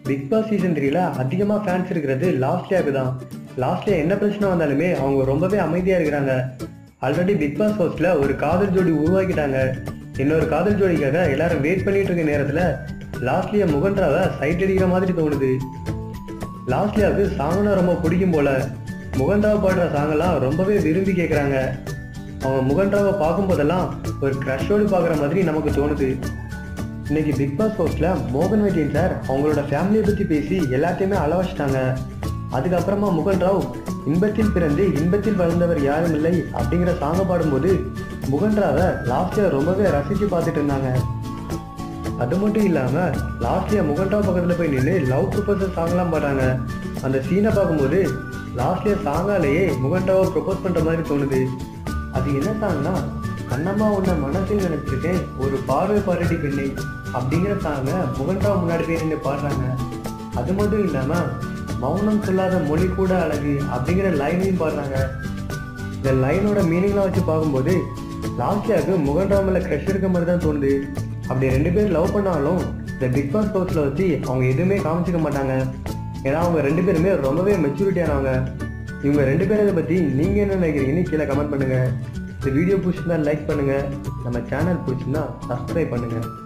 big Boss season த்ரீல அதிகமாக fans இருக்கிறது லாஸ்ட்லியாவுக்கு தான் லாஸ்ட்லியா என்ன பிரச்சனை வந்தாலுமே அவங்க ரொம்பவே அமைதியாக இருக்கிறாங்க ஆல்ரெடி பிக் பாஸ் ஹவுஸ்ல ஒரு காதல் ஜோடி உருவாக்கிட்டாங்க இன்னொரு காதல் ஜோடிக்காக எல்லாரும் வெயிட் பண்ணிட்டு இருக்க நேரத்தில் லாஸ்ட்லியா முகன்றாவை சைட் அடிக்கிற மாதிரி தோணுது லாஸ்ட்லியாவுக்கு சாங்னா ரொம்ப பிடிக்கும் போல முகன்ராவ் பாடுற சாங்கெல்லாம் ரொம்பவே விரும்பி கேட்குறாங்க அவங்க முகன்ராவை பார்க்கும்போதெல்லாம் ஒரு க்ரஷோடு பார்க்குற மாதிரி நமக்கு தோணுது இன்னைக்கு பிக் பாஸ் ஹவுஸ்ல மோகன் வைத்தியன் சார் அவங்களோட ஃபேமிலியை பற்றி பேசி எல்லாத்தையுமே அளவச்சிட்டாங்க அதுக்கப்புறமா முகன் ராவ் இன்பத்தில் பிறந்து இன்பத்தில் வளர்ந்தவர் யாரும் இல்லை அப்படிங்கிற சாங்கை பாடும்போது முகன் ராவை லாஸ்ட்ல ரொம்பவே ரசித்து பார்த்துட்டு இருந்தாங்க அது மட்டும் இல்லாம லாஸ்ட்ல முகன்டா பக்கத்துல போய் நின்று லவ் ப்ரொபோசல் சாங்லாம் பாடுறாங்க அந்த சீனை பார்க்கும்போது லாஸ்ட்ல சாங்காலேயே முகன்டாவை ப்ரொபோஸ் பண்ற மாதிரி தோணுது அது என்ன சாங்னா கண்ணம்மா உன்னை மனசில் நினைச்சிருக்கேன் ஒரு பார்வை பாரடி பெண்ணை அப்படிங்கிற சாங்க முகன்டாவை முன்னாடி போய் நின்று பாடுறாங்க அது மட்டும் இல்லாம மௌனம் சொல்லாத மொழி கூட அழகு அப்படிங்கிற லைனையும் பாடுறாங்க இந்த லைனோட மீனிங்லாம் வச்சு பார்க்கும்போது லாஸ்டியாவுக்கு முகன்ராவ் மேல க்ரஷ் இருக்க மாதிரி தான் தோணுது அப்படி ரெண்டு பேர் லவ் பண்ணாலும் இந்த பிக் பாஸ் ஹவுஸ்ல வச்சு அவங்க எதுவுமே காமிச்சிக்க மாட்டாங்க ஏன்னா அவங்க ரெண்டு பேருமே ரொம்பவே மெச்சூரிட்டியானவங்க இவங்க ரெண்டு பேரை பத்தி நீங்க என்ன நினைக்கிறீங்கன்னு கீழே கமெண்ட் பண்ணுங்க இந்த வீடியோ பிடிச்சிருந்தா லைக் பண்ணுங்க நம்ம சேனல் பிடிச்சிருந்தா சப்ஸ்கிரைப் பண்ணுங்க